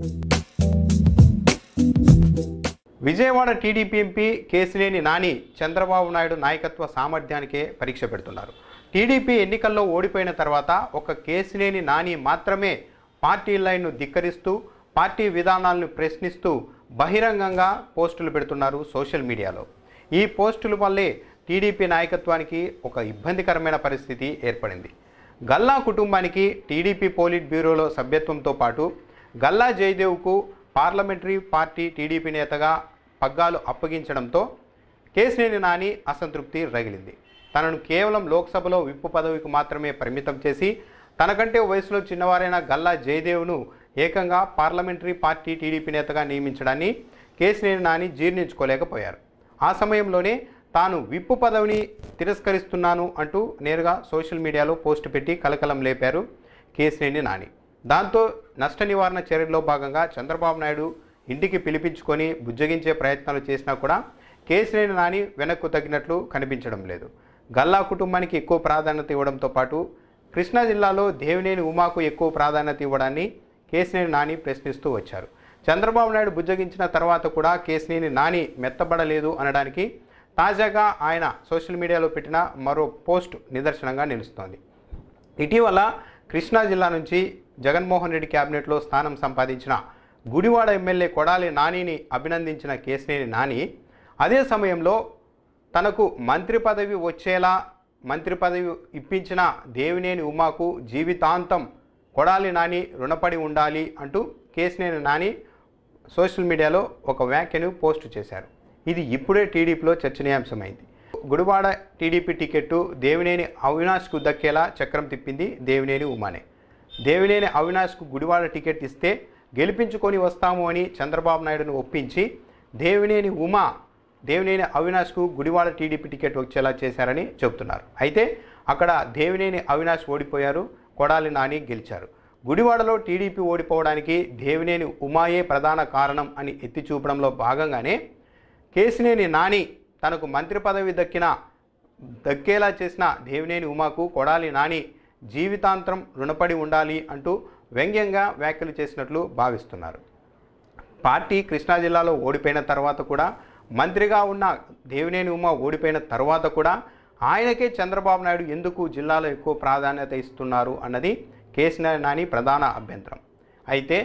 Vijayawada TDP MP Kesineni Nani Chandrababu Naidu నాయకత్వ సామర్థ్యానికే పరీక్ష పెడుతున్నారు టీడీపీ ఎన్నికల్లో ఓడిపోయిన తర్వాత ఒక కేసినేని నాని మాత్రమే పార్టీ లైన్ను ధిక్కరిస్తూ పార్టీ విధానాలను ప్రశ్నిస్తూ బహిరంగంగా పోస్టులు పెడుతున్నారు సోషల్ మీడియాలో ఈ పోస్టుల వల్లే టీడీపీ నాయకత్వానికి ఒక ఇబ్బందికరమైన పరిస్థితి ఏర్పడింది గల్లా కుటుంబానికి టీడీపీ పోలిట్ బ్యూరోలో సభ్యత్వంతో పాటు గల్లా జయదేవ్కు పార్లమెంటరీ పార్టీ టీడీపీ నేతగా పగ్గాలు అప్పగించడంతో కేసినేని నాని అసంతృప్తి రగిలింది తనను కేవలం లోక్సభలో విప్పు పదవికి మాత్రమే పరిమితం చేసి తనకంటే వయసులో చిన్నవారైన గల్లా జయదేవ్ను ఏకంగా పార్లమెంటరీ పార్టీ టీడీపీ నేతగా నియమించడాన్ని కేసినేని నాని జీర్ణించుకోలేకపోయారు ఆ సమయంలోనే తాను విప్పు పదవిని తిరస్కరిస్తున్నాను అంటూ నేరుగా సోషల్ మీడియాలో పోస్ట్ పెట్టి కలకలం లేపారు కేసినేని నాని దాంతో నష్ట నివారణ చర్యల్లో భాగంగా చంద్రబాబు నాయుడు ఇంటికి పిలిపించుకొని బుజ్జగించే ప్రయత్నాలు చేసినా కూడా కేసినేని నాని వెనక్కు తగ్గినట్లు కనిపించడం లేదు గల్లా కుటుంబానికి ఎక్కువ ప్రాధాన్యత ఇవ్వడంతో పాటు కృష్ణా జిల్లాలో దేవినేని ఉమాకు ఎక్కువ ప్రాధాన్యత ఇవ్వడాన్ని కేసినేని నాని ప్రశ్నిస్తూ వచ్చారు చంద్రబాబు నాయుడు బుజ్జగించిన తర్వాత కూడా కేసినేని నాని మెత్తబడలేదు అనడానికి తాజాగా ఆయన సోషల్ మీడియాలో పెట్టిన మరో పోస్ట్ నిదర్శనంగా నిలుస్తోంది ఇటీవల కృష్ణా జిల్లా నుంచి జగన్మోహన్ రెడ్డి క్యాబినెట్లో స్థానం సంపాదించిన గుడివాడ ఎమ్మెల్యే కొడాలి నానిని అభినందించిన కేసినేని నాని అదే సమయంలో తనకు మంత్రి పదవి వచ్చేలా మంత్రి పదవి ఇప్పించిన దేవినేని ఉమాకు జీవితాంతం కొడాలి నాని రుణపడి ఉండాలి అంటూ కేసినేని నాని సోషల్ మీడియాలో ఒక వ్యాఖ్యను పోస్ట్ చేశారు ఇది ఇప్పుడే టీడీపీలో చర్చనీయాంశమైంది గుడివాడ టీడీపీ టికెట్టు దేవినేని అవినాష్కు దక్కేలా చక్రం తిప్పింది దేవినేని ఉమానే దేవినేని అవినాష్కు గుడివాడ టికెట్ ఇస్తే గెలిపించుకొని వస్తాము అని చంద్రబాబు నాయుడును ఒప్పించి దేవినేని ఉమా దేవినేని అవినాష్కు గుడివాడ టీడీపీ టికెట్ వచ్చేలా చేశారని చెబుతున్నారు అయితే అక్కడ దేవినేని అవినాష్ ఓడిపోయారు కొడాలి నాని గెలిచారు గుడివాడలో టీడీపీ ఓడిపోవడానికి దేవినేని ఉమాయే ప్రధాన కారణం అని ఎత్తి చూపడంలో భాగంగానే కేసినేని నాని తనకు మంత్రి పదవి దక్కిన దక్కేలా చేసిన దేవినేని ఉమాకు కొడాలి నాని జీవితాంతం రుణపడి ఉండాలి అంటూ వ్యంగ్యంగా వ్యాఖ్యలు చేసినట్లు భావిస్తున్నారు పార్టీ కృష్ణా జిల్లాలో ఓడిపోయిన తర్వాత కూడా మంత్రిగా ఉన్న దేవినేని ఉమ ఓడిపోయిన తర్వాత కూడా ఆయనకే చంద్రబాబు నాయుడు ఎందుకు జిల్లాలో ఎక్కువ ప్రాధాన్యత ఇస్తున్నారు అన్నది కేసీఆర్ నాని ప్రధాన అభ్యంతరం అయితే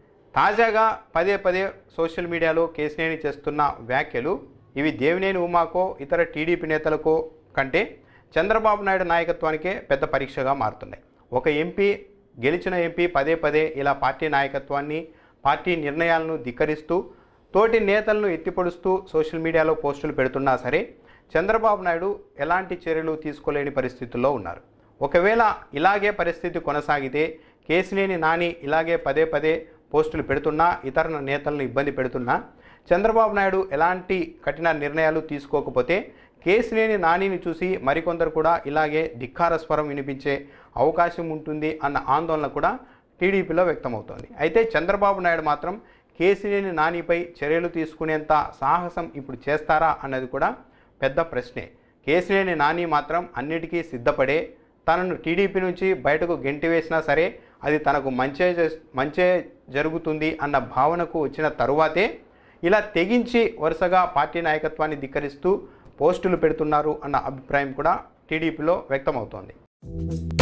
తాజాగా పదే పదే సోషల్ మీడియాలో కేసినేని చేస్తున్న వ్యాఖ్యలు ఇవి దేవినేని ఉమాకో ఇతర టీడీపీ నేతలకో కంటే చంద్రబాబు నాయుడు నాయకత్వానికే పెద్ద పరీక్షగా మారుతున్నాయి ఒక ఎంపీ గెలిచిన ఎంపీ పదే పదే ఇలా పార్టీ నాయకత్వాన్ని పార్టీ నిర్ణయాలను ధిక్కరిస్తూ తోటి నేతలను ఎత్తిపొడుస్తూ సోషల్ మీడియాలో పోస్టులు పెడుతున్నా సరే చంద్రబాబు నాయుడు ఎలాంటి చర్యలు తీసుకోలేని పరిస్థితుల్లో ఉన్నారు ఒకవేళ ఇలాగే పరిస్థితి కొనసాగితే కేసినేని నాని ఇలాగే పదే పదే పోస్టులు పెడుతున్నా ఇతర నేతలను ఇబ్బంది పెడుతున్నా చంద్రబాబు నాయుడు ఎలాంటి కఠిన నిర్ణయాలు తీసుకోకపోతే కేసినేని నానిని చూసి మరికొందరు కూడా ఇలాగే ధిక్కార స్వరం వినిపించే అవకాశం ఉంటుంది అన్న ఆందోళన కూడా టీడీపీలో వ్యక్తమవుతోంది అయితే చంద్రబాబు నాయుడు మాత్రం కేసినేని నానిపై చర్యలు తీసుకునేంత సాహసం ఇప్పుడు చేస్తారా అన్నది కూడా పెద్ద ప్రశ్నే కేసినేని నాని మాత్రం అన్నిటికీ సిద్ధపడే తనను టీడీపీ నుంచి బయటకు గెంటివేసినా సరే అది తనకు మంచే చేస్- మంచే జరుగుతుంది అన్న భావనకు వచ్చిన తరువాతే ఇలా తెగించి వరుసగా పార్టీ నాయకత్వాన్ని ధిక్కరిస్తూ పోస్టులు పెడుతున్నారు అన్న అభిప్రాయం కూడా టీడీపీలో వ్యక్తమవుతోంది